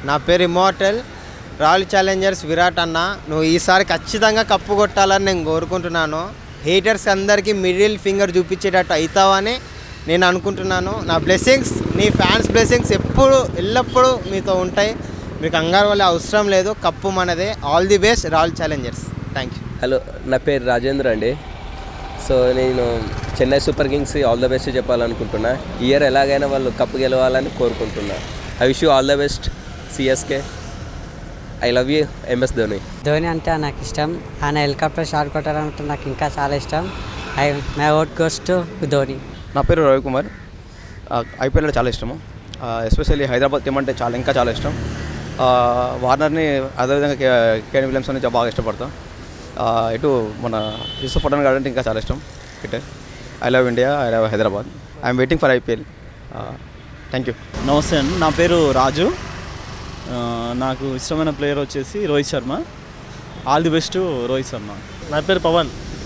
నా పేరు immortal royal Challengers Virat అన్న నువ్వు ఈసారి ఖచ్చితంగా కప్పు కొట్టాలని నేను కోరుకుంటున్నాను హేటర్స్ అందరికీ మిడిల్ ఫింగర్ చూపించేటట్టు అవుతావని నేను అనుకుంటున్నాను నా బ్లెస్సింగ్స్ నీ ఫ్యాన్స్ బ్లెస్సింగ్స్ ఎప్పుడు ఎల్లప్పుడూ మీతో ఉంటాయి మీకు కంగారు వల్ల అవసరం లేదు కప్పు మనదే all the best Royal Challengers thank you hello నా పేరు రాజేంద్ర అండి సో నేను Chennai Super Kings all the best చెప్పాలనుకుంటున్నా ఈ ఇయర్ ఎలాగైనా వాళ్ళు కప్పు గెలవాలని కోరుకుంటున్నా I wish you all the best CSK I love you MS Dhoni Dhoni అంటే నాకు ఇష్టం ఆయన హెలికాప్టర్ షాట్ కొట్టాలంటే నాకు ఇంకా చాలా ఇష్టం I my vote goes to Dhoni నా పేరు రవికుమార్ ఐపీఎల్ చాలా ఇష్టము ఎస్పెషల్లీ హైదరాబాద్ టీం అంటే చాలా ఇంకా చాలా ఇష్టం ఆ, వార్నర్ని అదేవిధంగా కే కేన్ విలియమ్స్ అని బాగా ఇష్టపడతాం ఆ, ఇటు మన యూసుఫ్ పఠాన్ గారు అంటే ఇంకా చాలా ఇష్టం ఇటే I love India I love Hyderabad I'm waiting for IPL thank you namaste అండి నా పేరు రాజు ఆ, నాకు ఇష్టమైన ప్లేయర్ వచ్చేసి Rohit Sharma all the best Rohit Sharma నా పేరు పవన్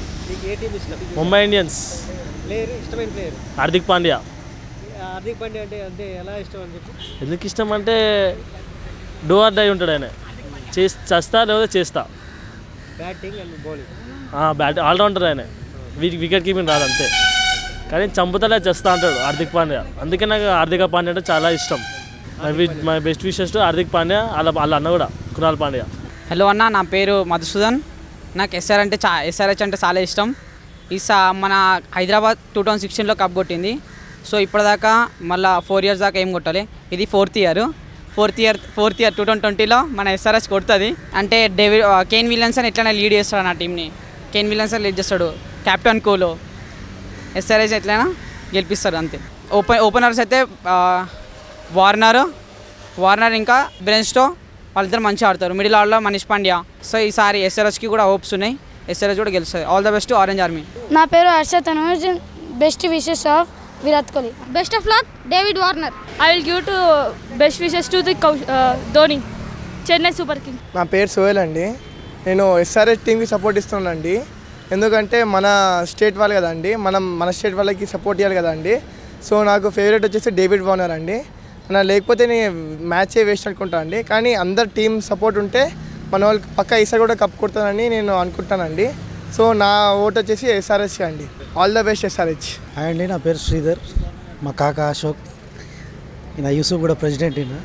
ముంబై ఇండియన్స్ ప్లేయర్ ఇష్టమైన ప్లేయర్ హార్దిక్ పాండ్యా హార్దిక్ పాండ్యా అంటే అంటే ఎలా ఇష్టం అని చెప్పి ఎందుకు ఇష్టం అంటే డూ ఆర్ డై ఉంటాడు ఆయన చేస్ చేస్తా లేదా చేస్తా batting and bowling bat allrounder ఆయన వీటికి వికెట్ కీపింగ్ రాదు అంతే కానీ చంపుతలే చేస్తా అంటాడు హార్దిక్ పాండ్యా అందుకే నాకు హార్దిక పాండ్యా అంటే చాలా ఇష్టం మై వి- my best wishes to Hardik Pandya వాళ్ళ వాళ్ళ అన్న కూడా కునాల్ పాండ్యా హలో అన్న నా పేరు మధుసూదన్ నాకు ఎస్ఆర్ అంటే చా ఎస్ఆర్హెచ్ అంటే చాలా ఇష్టం ఈ సా మన హైదరాబాద్ టూ థౌజండ్ సిక్స్టీన్లో కప్ కొట్టింది సో ఇప్పటిదాకా మళ్ళీ ఫోర్ ఇయర్స్ దాకా ఏం కొట్టాలి ఇది fourth year fourth year fourth year two thousand ట్వంటీలో మన ఎస్ఆర్హెచ్ కొడుతుంది అంటే డేవిడ్ కేన్ విలియన్సన్ ఎట్లైనా లీడ్ చేస్తాడు నా టీంని కేన్ విలియన్సన్ లీడ్ చేస్తాడు కెప్టెన్ కోలో ఎస్ఆర్హెచ్ ఎట్లయినా గెలిపిస్తాడు అంతే ఓపెన్ ఓపెనర్స్ అయితే ఆ, వార్నర్ వార్నర్ ఇంకా బ్రెన్స్టో వాళ్ళిద్దరు మంచిగా ఆడతారు మిడిల్ ఆర్డర్లో మనీష్ పాండ్యా సో ఈసారి ఎస్ఆర్హెచ్కి కూడా హోప్స్ ఉన్నాయి ఎస్ఆర్హెచ్ కూడా గెలుస్తుంది all the best Orange Army నా పేరు Harsha Tanoj best wishes of Virat Kohli best of luck David Warner I will give to best wishes to the Dhoni Chennai Super King నా పేరు సోహెల్ అండి నేను ఎస్ఆర్హెచ్ టీంకి సపోర్ట్ ఇస్తున్నానండి ఎందుకంటే మన స్టేట్ వాళ్ళు కదండి మనం మన స్టేట్ వాళ్ళకి సపోర్ట్ ఇవ్వాలి కదండి సో నాకు ఫేవరెట్ వచ్చేసి డేవిడ్ వార్నర్ అండి నా లేకపోతే నేను మ్యాచే వేస్ట్ అనుకుంటా అండి కానీ అందరు టీం సపోర్ట్ ఉంటే మన వాళ్ళకి పక్క ఈసారి కూడా కప్ కొడతానని నేను అనుకుంటానండి సో నా ఓట్ వచ్చేసి ఎస్ఆర్హెచ్ అండి all the best SRH hi అండి నా పేరు శ్రీధర్ మా కాక అశోక్ ఈయన యూసుఫ్ కూడా ప్రెసిడెంట్ ఈయన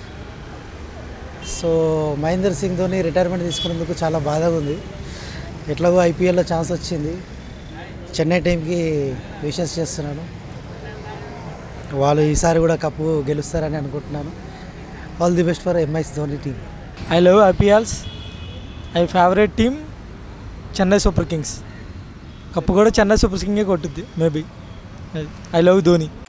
సో మహేందర్ సింగ్ ధోని రిటైర్మెంట్ తీసుకున్నందుకు చాలా బాధగా ఉంది ఎట్లాగో ఐపీఎల్లో ఛాన్స్ వచ్చింది చెన్నై టీంకి విషెస్ చేస్తున్నాను వాళ్ళు ఈసారి కూడా కప్పు గెలుస్తారని అనుకుంటున్నాను all the best for MS Dhoni team I love IPLs I favourite team Chennai Super Kings cup కూడా చెన్నై సూపర్ కింగే కొట్టుద్ది మేబీ ఐ లవ్ ధోని